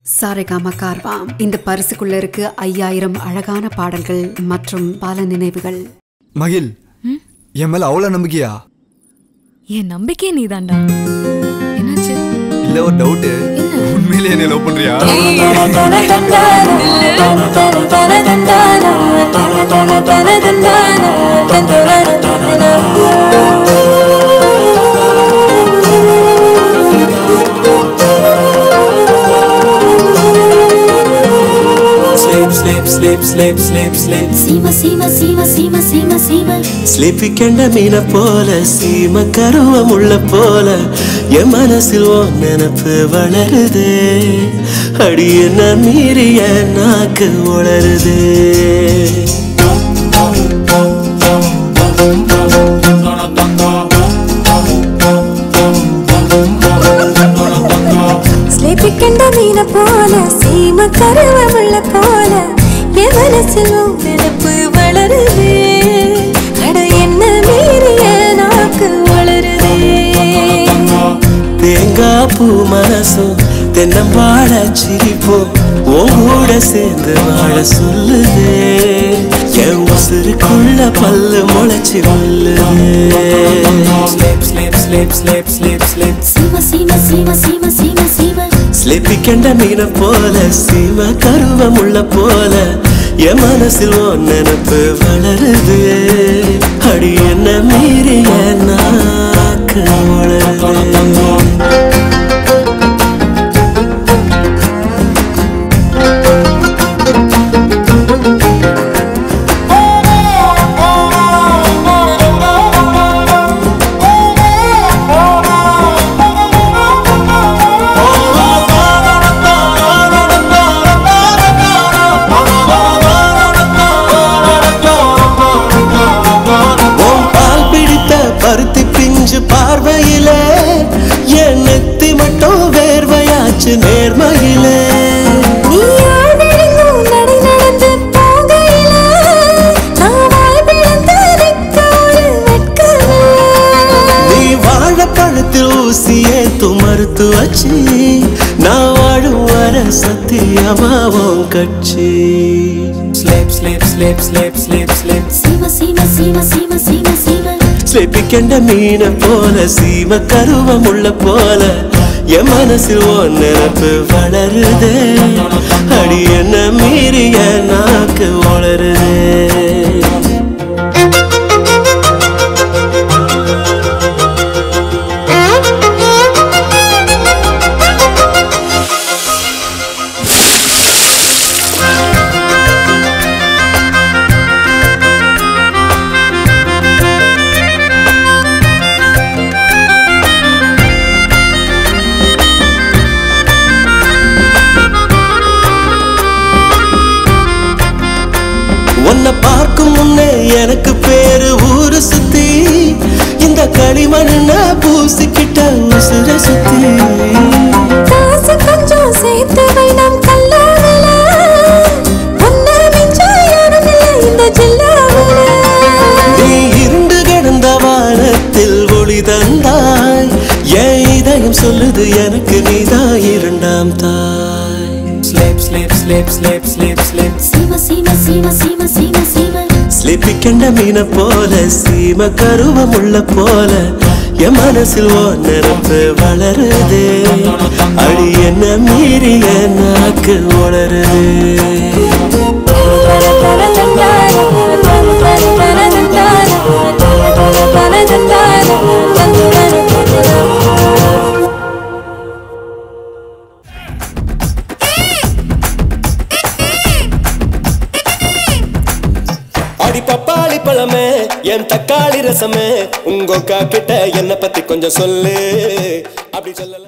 சாரேகாமா கார்வாம் இந்த பரிசுக்குள்ள இருக்கு ஐயாயிரம் அழகான பாடல்கள் மற்றும் பல நினைவுகள் மகிழ் என் மேல அவ்வளவு நம்பிக்கையா என் நம்பிக்கை நீதான்டா என்னாச்சு இல்ல ஒரு டவுட் உண்மையிலே என்ன லவ் பண்றியா Sleep, sleep, sleep, sleep, sleep, sleep. சீம சீம சீம சீம சீம சீம ஸ்லிப்பி கண்ட மீன போல சீம கருவம் உள்ள போல என் மனசில் ஓ நினப்பு வளருதே அடி என்ன மீறிய நாக்கு உளருதே ஸ்லேபி கண்ட மீன போல சீம கருவமுள்ள போல என் மனசில் உன் நினப்பு வளருதே அட என்ன மீறிய நாக்கு வளருதே தேங்காய் பூ மனசும் தென்னம்பாட சிரிப்போம் உன் கூட சேர்ந்து வாழ சொல்லுதே என் உசுருக்குள்ள பல்லு முளைச்சி உள்ளுதே Sleep, sleep, sleep, sleep, sleep, sleep. சீம சீம சீம சீம சீம சீம ஸ்லிப்பி கண்ட மீன போல சீம கருவம் உள்ள போல என் மனசில் ஓ நினப்பு வளருது அடி என்ன மீறிய நாக்கு வளருது உன் பால் பிடித்த பருத்தி பிஞ்சு பார்வையிலே என் நெத்தி மட்டும் வேர்வையாச்சு நேர்மையிலே நீ ஆழ்விழுங்கும் நடை நடந்து போகையில நான் வாய் பிளந்து நிற்க ஒரு வெட்கமே நீ வாழைப்பழத்தில் ஊசியே துமறுத்து வச்சு நான் வாழும் வர சத்தியமாவும் கட்சி ஸ்லேப் ஸ்லேப் ஸ்லேப் ஸ்லேப் ஸ்லேப் ஸ்லேப் சீம சீம சீம சீம சீம சீம ஸ்லேப்பி கண்ட மீன போல சீம கருவம் உள்ள போல என் மனசில் ஓ நினப்பு வளருதே அடி என்ன மீறிய நாக்கு வளருதே உன்னை பார்க்கும் முன்னே எனக்கு பேரு ஊரு சுத்தி இந்த களிமண்ண பூசிக்கிட்ட உசுர சுத்தி காசு கொஞ்சம் சேர்த்து வை நம் கல்லாவில உன்னை மிஞ்சா யாரும் இல்லை இந்த ஜில்லாவில நீ இருண்டு கிடந்த வானத்தில் ஒளி தந்தாய் என் இதயம் சொல்லுது எனக்கு நீதான் இரண்டாம் தாய் ஸ்லேப் ஸ்லேப் ஸ்லேப் ஸ்லேப் ஸ்லேப் ஸ்லேப் சீம சீம சீம சீம சீம சீம ஸ்லிப்பி கண்ட மீன போல சீம கருவம் உள்ள போல என் மனசில் ஓ நிரப்பு வளருதே அடி என்ன மீறிய நாக்கு வளருதே அடி பப்பாளி பழமே என் தக்காளி ரசமே உங்க கிட்ட என்ன பத்தி கொஞ்சம் சொல்லு அப்படி சொல்லல